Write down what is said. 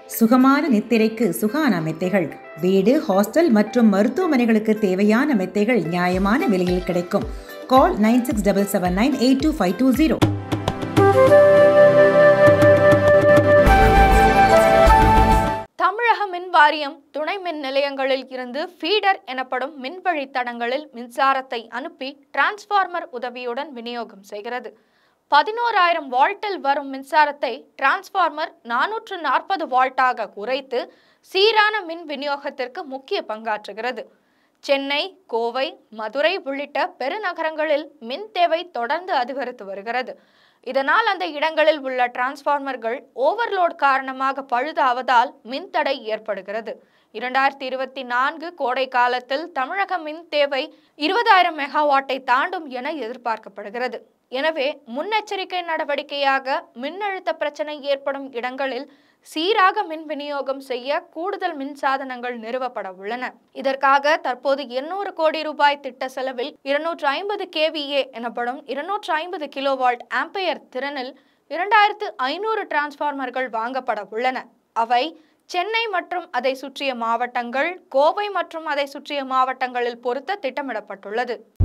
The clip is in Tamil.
சுகமான நித்திரைக்கு சுகானா மெத்தைகள் வீடு ஹாஸ்டல் மற்றும் மருத்துவமனைகளுக்கு தேவையான மெத்தைகள் நியாயமான விலையில் கிடைக்கும் call nine six double seven nine eight two five two zero தமிழக மின் வாரியம் துணை மின் நிலையங்களில் இருந்து ஃபீடர் எனப்படும் மின்வழி தடங்களில் மின்சாரத்தை அனுப்பி டிரான்ஸ்ஃபார்மர் உதவியுடன் விநியோகம் செய்கிறது பதினோராயிரம் வால்ட்டில் வரும் மின்சாரத்தை டிரான்ஸ்ஃபார்மர் நானூற்று நாற்பது வால்ட்டாக குறைத்து சீரான மின் விநியோகத்திற்கு முக்கிய பங்காற்றுகிறது சென்னை கோவை மதுரை உள்ளிட்ட பெருநகரங்களில் மின் தேவை தொடர்ந்து அதிகரித்து வருகிறது இதனால் அந்த இடங்களில் உள்ள டிரான்ஸ்ஃபார்மர்கள் ஓவர்லோட் காரணமாக பழுதாவதால் மின்தடை ஏற்படுகிறது இரண்டாயிரத்தி இருபத்தி நான்கு கோடை காலத்தில் தமிழக மின் தேவை இருபதாயிரம் மெகாவாட்டை தாண்டும் என எதிர்பார்க்கப்படுகிறது எனவே முன்னெச்சரிக்கை நடவடிக்கையாக மின்னழுத்த பிரச்சனை ஏற்படும் இடங்களில் சீராக மின் விநியோகம் செய்ய கூடுதல் மின் சாதனங்கள் நிறுவப்பட உள்ளன இதற்காக தற்போது எண்ணூறு கோடி ரூபாய் திட்ட செலவில் இருநூற்று ஐம்பது கேவிஏ எனப்படும் இருநூற்று ஐம்பது கிலோவால்ட் ஆம்பையர் திறனில் இரண்டாயிரத்து ஐநூறு டிரான்ஸ்ஃபார்மர்கள் வாங்கப்பட உள்ளன அவை சென்னை மற்றும் அதை சுற்றிய மாவட்டங்கள் கோவை மற்றும் அதை சுற்றிய மாவட்டங்களில் பொருத்த திட்டமிடப்பட்டுள்ளது